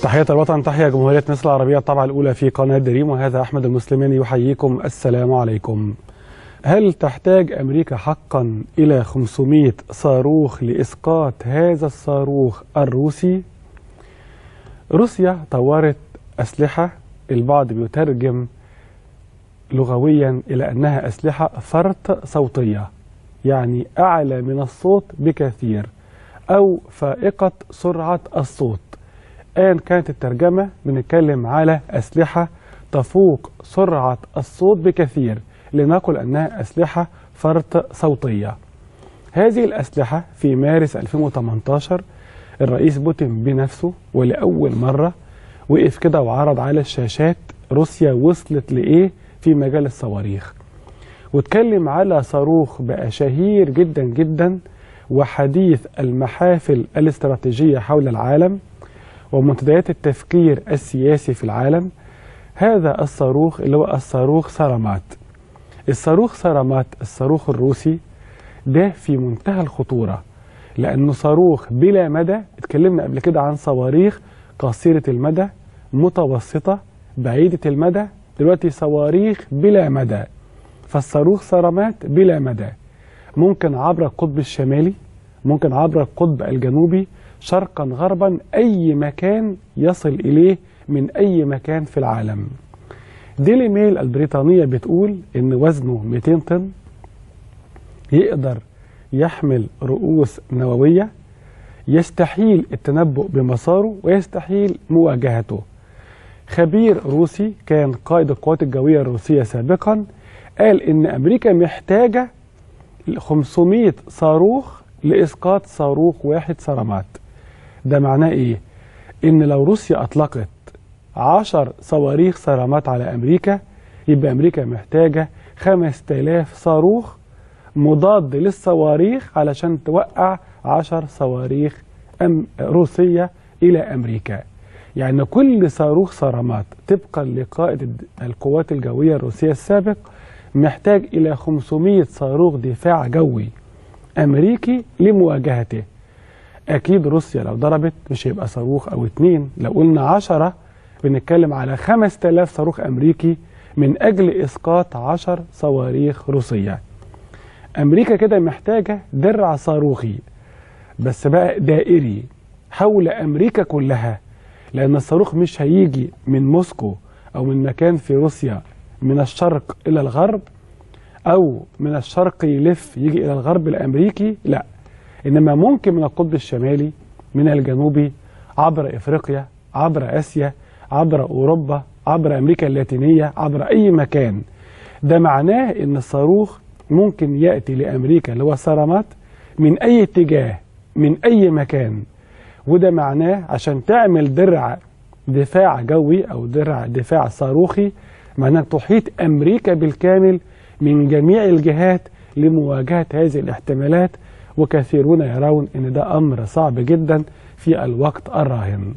تحية الوطن تحية جمهورية مصر العربية الطبعة الأولى في قناة دريم وهذا أحمد المسلمين يحييكم السلام عليكم هل تحتاج أمريكا حقا إلى 500 صاروخ لإسقاط هذا الصاروخ الروسي؟ روسيا طورت أسلحة البعض بيترجم لغويا إلى أنها أسلحة فرط صوتية يعني أعلى من الصوت بكثير أو فائقة سرعة الصوت أيا كانت الترجمة بنتكلم على أسلحة تفوق سرعة الصوت بكثير لنقل أنها أسلحة فرط صوتية هذه الأسلحة في مارس 2018 الرئيس بوتين بنفسه ولأول مرة وقف كده وعرض على الشاشات روسيا وصلت لإيه في مجال الصواريخ واتكلم على صاروخ بقى شهير جدا جدا وحديث المحافل الاستراتيجية حول العالم ومنتديات التفكير السياسي في العالم هذا الصاروخ اللي هو الصاروخ سارامات الصاروخ سارامات الصاروخ الروسي ده في منتهى الخطورة لأنه صاروخ بلا مدى اتكلمنا قبل كده عن صواريخ قصيرة المدى متوسطة بعيدة المدى دلوقتي صواريخ بلا مدى فالصاروخ سارامات بلا مدى ممكن عبر القطب الشمالي ممكن عبر القطب الجنوبي شرقا غربا أي مكان يصل إليه من أي مكان في العالم ديلي ميل البريطانية بتقول إن وزنه 200 طن يقدر يحمل رؤوس نووية يستحيل التنبؤ بمساره ويستحيل مواجهته خبير روسي كان قائد القوات الجوية الروسية سابقا قال إن أمريكا محتاجة 500 صاروخ لإسقاط صاروخ واحد سرمات ده معناه إيه؟ إن لو روسيا أطلقت 10 صواريخ سرمات على أمريكا يبقى أمريكا محتاجة 5000 صاروخ مضاد للصواريخ علشان توقع 10 صواريخ أم روسية إلى أمريكا يعني كل صاروخ صرامات طبقا لقائد القوات الجوية الروسية السابق محتاج إلى 500 صاروخ دفاع جوي أمريكي لمواجهته أكيد روسيا لو ضربت مش هيبقى صاروخ أو اتنين لو قلنا عشرة بنتكلم على 5000 صاروخ أمريكي من أجل إسقاط 10 صواريخ روسية أمريكا كده محتاجة درع صاروخي بس بقى دائري حول أمريكا كلها لأن الصاروخ مش هيجي من موسكو أو من مكان في روسيا من الشرق إلى الغرب أو من الشرق يلف يجي إلى الغرب الأمريكي لا إنما ممكن من القطب الشمالي من الجنوبي عبر إفريقيا عبر آسيا عبر أوروبا عبر أمريكا اللاتينية عبر أي مكان ده معناه إن الصاروخ ممكن يأتي لأمريكا اللي هو سرمات من أي اتجاه من أي مكان وده معناه عشان تعمل درع دفاع جوي أو درع دفاع صاروخي معناه تحيط أمريكا بالكامل من جميع الجهات لمواجهة هذه الاحتمالات وكثيرون يرون أن ده أمر صعب جدا في الوقت الراهن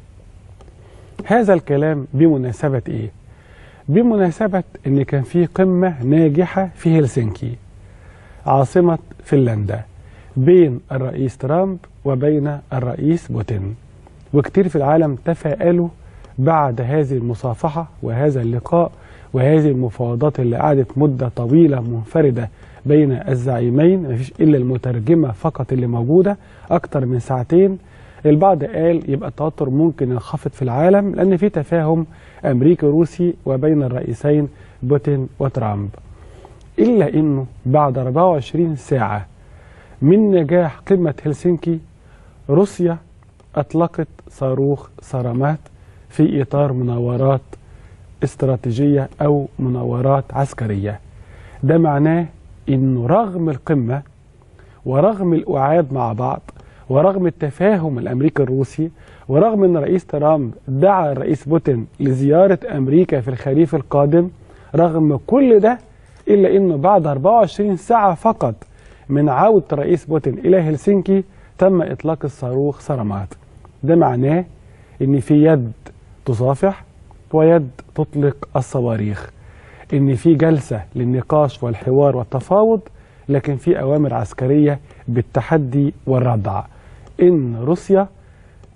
هذا الكلام بمناسبة إيه؟ بمناسبة أن كان في قمة ناجحة في هلسنكي عاصمة فنلندا بين الرئيس ترامب وبين الرئيس بوتين وكتير في العالم تفائلوا بعد هذه المصافحة وهذا اللقاء وهذه المفاوضات اللي قعدت مدة طويلة منفردة بين الزعيمين مفيش إلا المترجمة فقط اللي موجودة أكتر من ساعتين البعض قال يبقى التوتر ممكن ينخفض في العالم لأن في تفاهم أمريكي روسي وبين الرئيسين بوتين وترامب إلا أنه بعد 24 ساعة من نجاح قمة هلسنكي روسيا أطلقت صاروخ سرامات في إطار مناورات استراتيجية أو مناورات عسكرية ده معناه أنه رغم القمة ورغم الأعاد مع بعض ورغم التفاهم الأمريكي الروسي ورغم أن رئيس ترامب دعا الرئيس بوتين لزيارة أمريكا في الخريف القادم رغم كل ده إلا أنه بعد 24 ساعة فقط من عودة رئيس بوتين إلى هلسنكي تم إطلاق الصاروخ سرمات ده معناه أن في يد تصافح ويد تطلق الصواريخ ان في جلسه للنقاش والحوار والتفاوض لكن في اوامر عسكريه بالتحدي والردع ان روسيا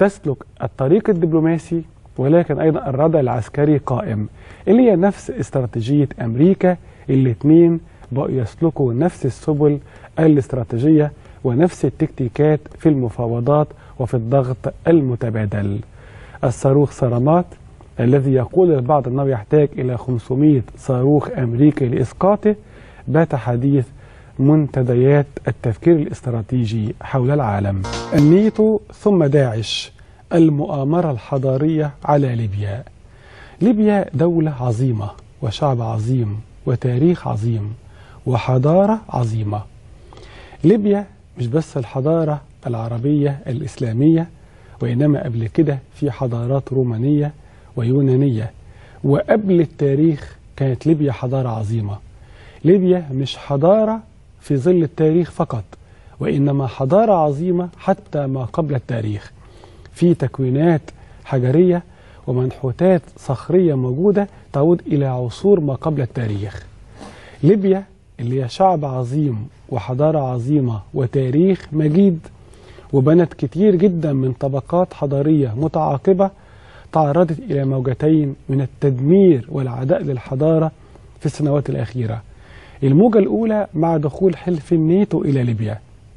تسلك الطريق الدبلوماسي ولكن أيضا الردع العسكري قائم اللي هي نفس استراتيجية أمريكا الاثنين بقوا يسلكوا نفس السبل الاستراتيجية ونفس التكتيكات في المفاوضات وفي الضغط المتبادل الصاروخ سرامات الذي يقول البعض أنه يحتاج إلى 500 صاروخ أمريكي لإسقاطه بات حديث منتديات التفكير الاستراتيجي حول العالم النيتو ثم داعش المؤامرة الحضارية على ليبيا ليبيا دولة عظيمة وشعب عظيم وتاريخ عظيم وحضارة عظيمة ليبيا مش بس الحضارة العربية الإسلامية وإنما قبل كده في حضارات رومانية ويونانية وقبل التاريخ كانت ليبيا حضارة عظيمة ليبيا مش حضارة في ظل التاريخ فقط وإنما حضارة عظيمة حتى ما قبل التاريخ في تكوينات حجرية ومنحوتات صخرية موجودة تعود إلى عصور ما قبل التاريخ ليبيا اللي هي شعب عظيم وحضارة عظيمة وتاريخ مجيد وبنت كتير جدا من طبقات حضارية متعاقبة تعرضت إلى موجتين من التدمير والعداء للحضارة في السنوات الأخيرة الموجة الأولى مع دخول حلف النيتو إلى ليبيا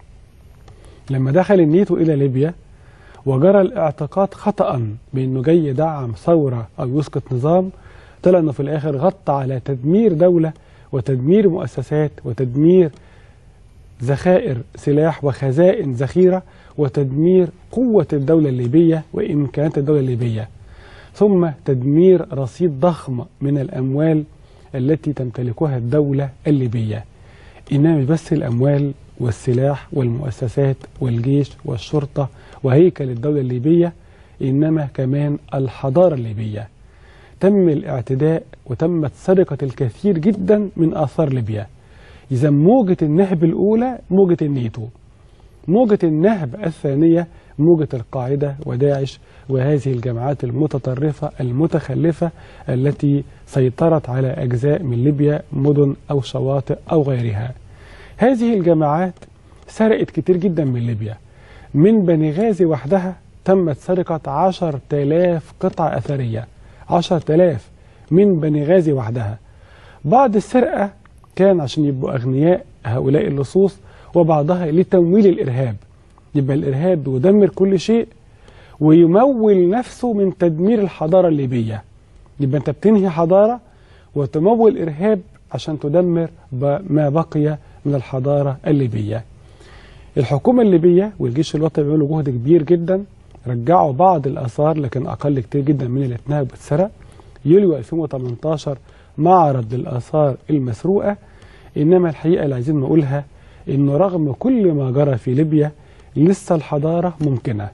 لما دخل النيتو إلى ليبيا وجرى الاعتقاد خطأ بأنه جاي يدعم ثورة أو يسقط نظام طلع أنه في الآخر غطى على تدمير دولة وتدمير مؤسسات وتدمير ذخائر سلاح وخزائن ذخيرة وتدمير قوة الدولة الليبية وإمكانات الدولة الليبية ثم تدمير رصيد ضخم من الأموال التي تمتلكها الدولة الليبية إنها مش بس الأموال والسلاح والمؤسسات والجيش والشرطة وهيكل الدولة الليبية إنما كمان الحضارة الليبية تم الاعتداء وتمت سرقة الكثير جدا من آثار ليبيا إذا موجة النهب الأولى موجة النيتو موجة النهب الثانية موجة القاعدة وداعش وهذه الجماعات المتطرفة المتخلفة التي سيطرت على أجزاء من ليبيا مدن أو شواطئ أو غيرها هذه الجماعات سرقت كتير جدا من ليبيا من بنغازي وحدها تمت سرقة عشر تلاف قطعة أثرية عشر تلاف من بنغازي وحدها بعض السرقة كان عشان يبقوا أغنياء هؤلاء اللصوص وبعضها لتمويل الإرهاب يبقى الإرهاب يدمر كل شيء ويمول نفسه من تدمير الحضارة الليبية يبقى أنت بتنهي حضارة وتمول إرهاب عشان تدمر ما بقي من الحضارة الليبية الحكومة الليبية والجيش الوطني بيعملوا جهد كبير جدا رجعوا بعض الآثار لكن أقل كتير جدا من اللي اتنهب واتسرق يوليو 2018 معرض للآثار المسروقة إنما الحقيقة اللي عايزين نقولها إنه رغم كل ما جرى في ليبيا لسه الحضارة ممكنة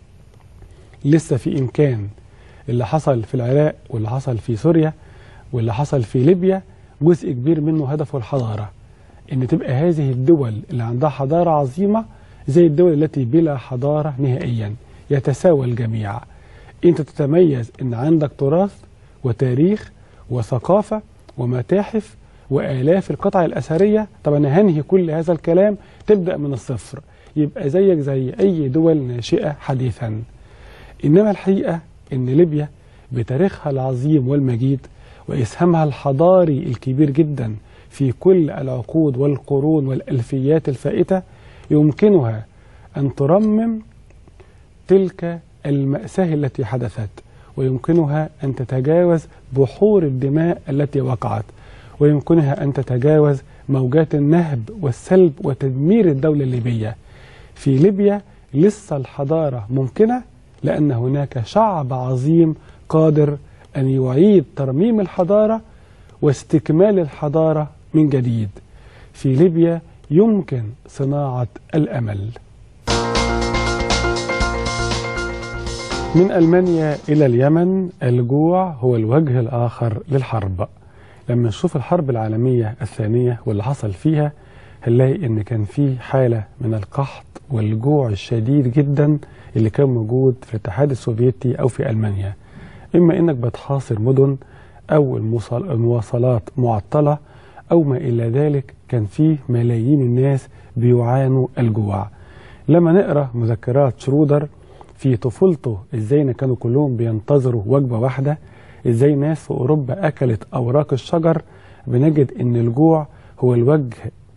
لسه في إمكان اللي حصل في العراق واللي حصل في سوريا واللي حصل في ليبيا جزء كبير منه هدفه الحضارة إن تبقى هذه الدول اللي عندها حضارة عظيمة زي الدول التي بلا حضارة نهائيا يتساوى الجميع أنت تتميز إن عندك تراث وتاريخ وثقافة ومتاحف وآلاف القطع الأثرية طب أنا هنهي كل هذا الكلام تبدأ من الصفر يبقى زيك زي أي دول ناشئة حديثا إنما الحقيقة إن ليبيا بتاريخها العظيم والمجيد وإسهامها الحضاري الكبير جدا في كل العقود والقرون والألفيات الفائتة يمكنها أن ترمم تلك المأساة التي حدثت ويمكنها أن تتجاوز بحور الدماء التي وقعت ويمكنها أن تتجاوز موجات النهب والسلب وتدمير الدولة الليبية في ليبيا لسه الحضارة ممكنة لأن هناك شعب عظيم قادر أن يعيد ترميم الحضارة واستكمال الحضارة من جديد في ليبيا يمكن صناعة الأمل من ألمانيا إلى اليمن الجوع هو الوجه الآخر للحرب لما نشوف الحرب العالمية الثانية واللي حصل فيها هنلاقي إن كان في حالة من القحط والجوع الشديد جدا اللي كان موجود في الاتحاد السوفيتي أو في ألمانيا إما إنك بتحاصر مدن أو المواصلات معطلة أو ما إلى ذلك كان فيه ملايين الناس بيعانوا الجوع لما نقرأ مذكرات شرودر في طفولته ازاي كانوا كلهم بينتظروا وجبة واحدة ازاي ناس في اوروبا اكلت اوراق الشجر بنجد ان الجوع هو الوجه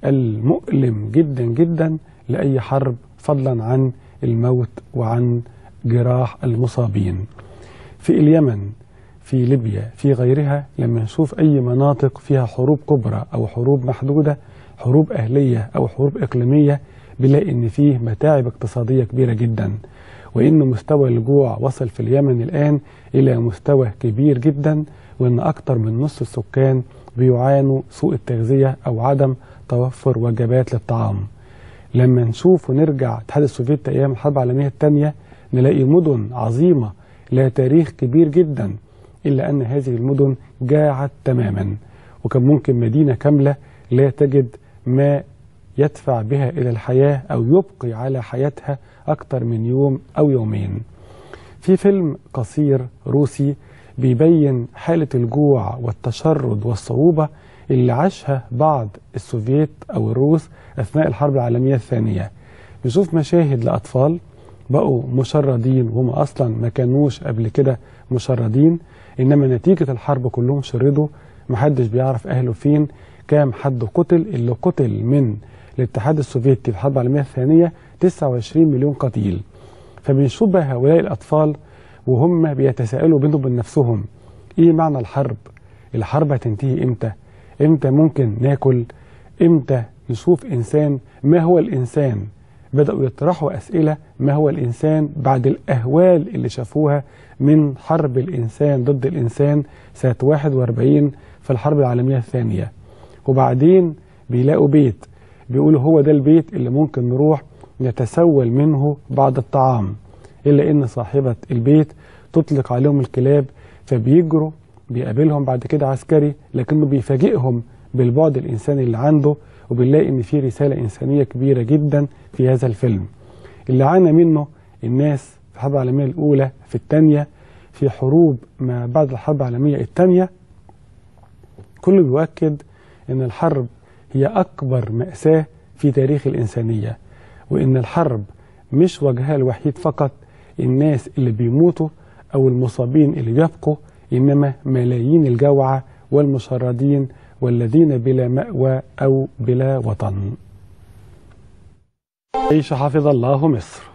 المؤلم جدا جدا لاي حرب فضلا عن الموت وعن جراح المصابين في اليمن في ليبيا في غيرها لما نشوف أي مناطق فيها حروب كبرى أو حروب محدودة حروب أهلية أو حروب إقليمية بنلاقي إن فيه متاعب اقتصادية كبيرة جدا وإن مستوى الجوع وصل في اليمن الآن إلى مستوى كبير جدا وإن أكثر من نصف السكان بيعانوا سوء التغذية أو عدم توفر وجبات للطعام لما نشوف ونرجع الاتحاد السوفيتي أيام الحرب العالمية الثانية نلاقي مدن عظيمة لها تاريخ كبير جدا إلا أن هذه المدن جاعت تماما وكان ممكن مدينة كاملة لا تجد ما يدفع بها إلى الحياة أو يبقي على حياتها أكثر من يوم أو يومين في فيلم قصير روسي بيبين حالة الجوع والتشرد والصعوبة اللي عاشها بعض السوفييت أو الروس أثناء الحرب العالمية الثانية نشوف مشاهد لأطفال بقوا مشردين وهم أصلا ما كانوش قبل كده مشردين إنما نتيجة الحرب كلهم شردوا محدش بيعرف أهله فين كام حد قتل اللي قتل من الاتحاد السوفيتي في الحرب العالمية الثانية 29 مليون قتيل فبنشوف بقى هؤلاء الأطفال وهم بيتساءلوا بينهم وبين نفسهم إيه معنى الحرب الحرب هتنتهي إمتى إمتى ممكن ناكل إمتى نشوف إنسان ما هو الإنسان بدأوا يطرحوا أسئلة ما هو الإنسان بعد الأهوال اللي شافوها من حرب الإنسان ضد الإنسان سنة 41 في الحرب العالمية الثانية وبعدين بيلاقوا بيت بيقولوا هو ده البيت اللي ممكن نروح نتسول منه بعض الطعام إلا إن صاحبة البيت تطلق عليهم الكلاب فبيجروا بيقابلهم بعد كده عسكري لكنه بيفاجئهم بالبعد الإنساني اللي عنده وبنلاقي إن في رسالة إنسانية كبيرة جدا في هذا الفيلم اللي عانى منه الناس في الحرب العالمية الأولى في الثانية في حروب ما بعد الحرب العالمية الثانية كله بيؤكد أن الحرب هي أكبر مأساة في تاريخ الإنسانية وإن الحرب مش وجهها الوحيد فقط الناس اللي بيموتوا أو المصابين اللي بيبقوا إنما ملايين الجوعى والمشردين والذين بلا مأوى أو بلا وطن عيش حفظ الله مصر